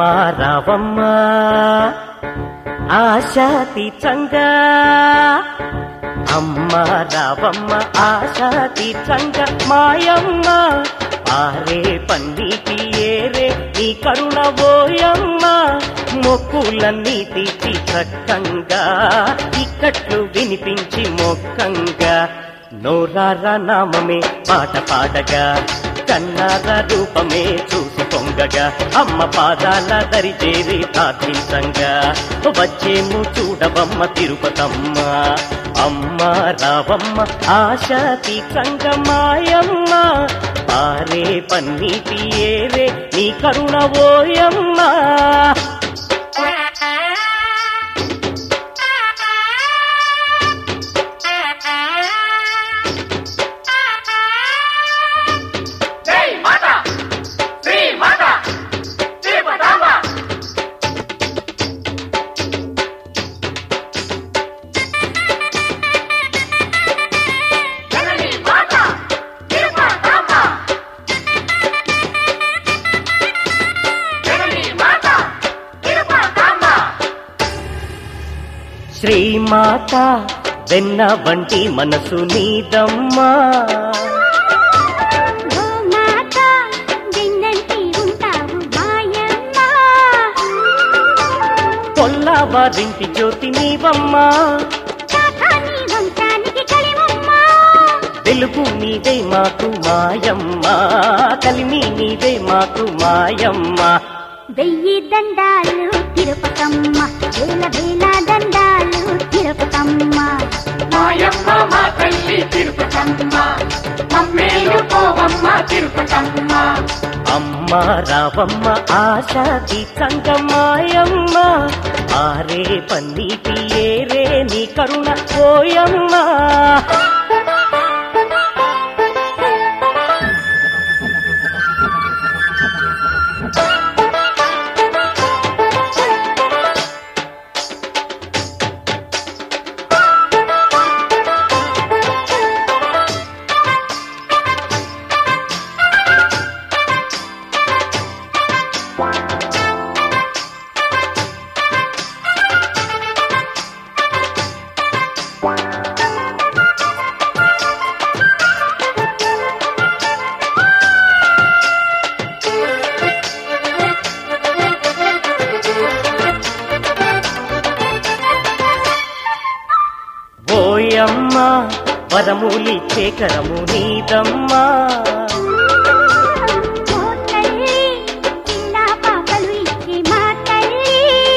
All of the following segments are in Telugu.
అమ్మా రావమ్మ ఆశాతి చంగా అమ్మ రావమ్మ ఆశాతి చంగ మాయమ్మ ఆరే పన్నీటి ఏరే నీ కరుణ ఓయమ్మ మొక్కులన్నీ తీర్చి చక్కంగా ఇక్కట్లు వినిపించి మొక్కంగా నోరార నామమే పాట పాడగా కన్నార రూపమే చూసి పొంగగా అమ్మ పాదాల దరి చేరి ప్రార్థించంగా వచ్చేము చూడవమ్మ తిరుపతమ్మ అమ్మ రావమ్మ ఆశాతి సంగమాయమ్మ పారే పన్నీటి ఏరే నీ కరుణ ఓయమ్మ జై మాత శ్రీ మాత తిరుపతమ్మ జనని మాత తిరుపతమ్మ జనని మాత తిరుపతమ్మ శ్రీమాత వెన్న వంటి మనసు నీదమ్మా ఓ మాత వెన్నంటి ఉంటావు మాయమ్మ కొల్లవారింటి జ్యోతి నీవమ్మా కాకాని వంశానికి కలిమమ్మ వెలుగు నీదే మాకు మాయమ్మ కలిమి నీదే మాకు మాయమ్మ వెయ్యి దండాలు తిరుపతమ్మ వేల వేల దండాలు తిరుపతమ్మ మాయమ్మ మా తల్లి తిరుపతమ్మ మమ్మేలు పోవమ్మ తిరుపతమ్మ అమ్మ రావమ్మ ఆశాతి సంగమాయమ్మ ఆరే పన్నీటి ఏరే నీ కరుణ పోయమ్మ ఓయమ్మ వరములిచ్చే కరము నీదమ్మా ఓ తల్లి చిన్న పాపలు ఇచ్చే మా తల్లి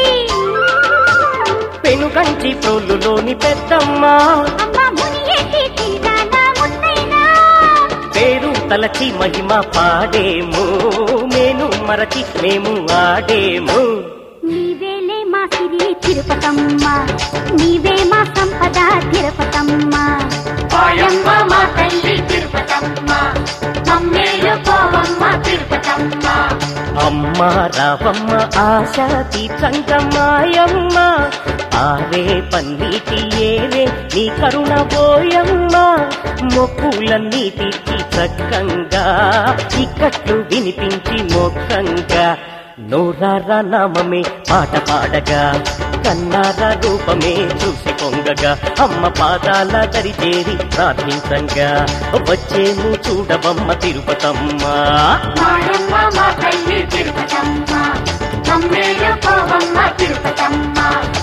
పెనుగంచి ప్రోలులోని పెద్దమ్మ అమ్మ మునియేటి తీరాన ముత్తైనా పేరు తలచి మహిమ పాడేము మేను మరచి మేము ఆడేము నీవేలే మా సిరి తిరుపతమ్మ నీవే మా సంపద తిరుపతమ్మ మాయమ్మ మా తల్లి తిరుపతమ్మ మమ్మేలు పోవమ్మ తిరుపతమ్మ అమ్మ రావమ్మ ఆశాతి సంగమాయమ్మ ఆరే పన్నీటి ఏరే నీ కరుణ పోయమ్మ మొక్కులన్నీ తీర్చి చక్కంగా ఇక్కట్లు వినిపించి మొక్కంగా నోరార నామమే పాట పాడగా కన్నార రూపమే చూసి పొంగగా అమ్మ పాదాల దరి చేరి ప్రార్థించంగా వచ్చేము చూడవమ్మ తిరుపతమ్మ మాయమ్మ మా తల్లి తిరుపతమ్మ మమ్మేలు పోవమ్మ తిరుపతమ్మ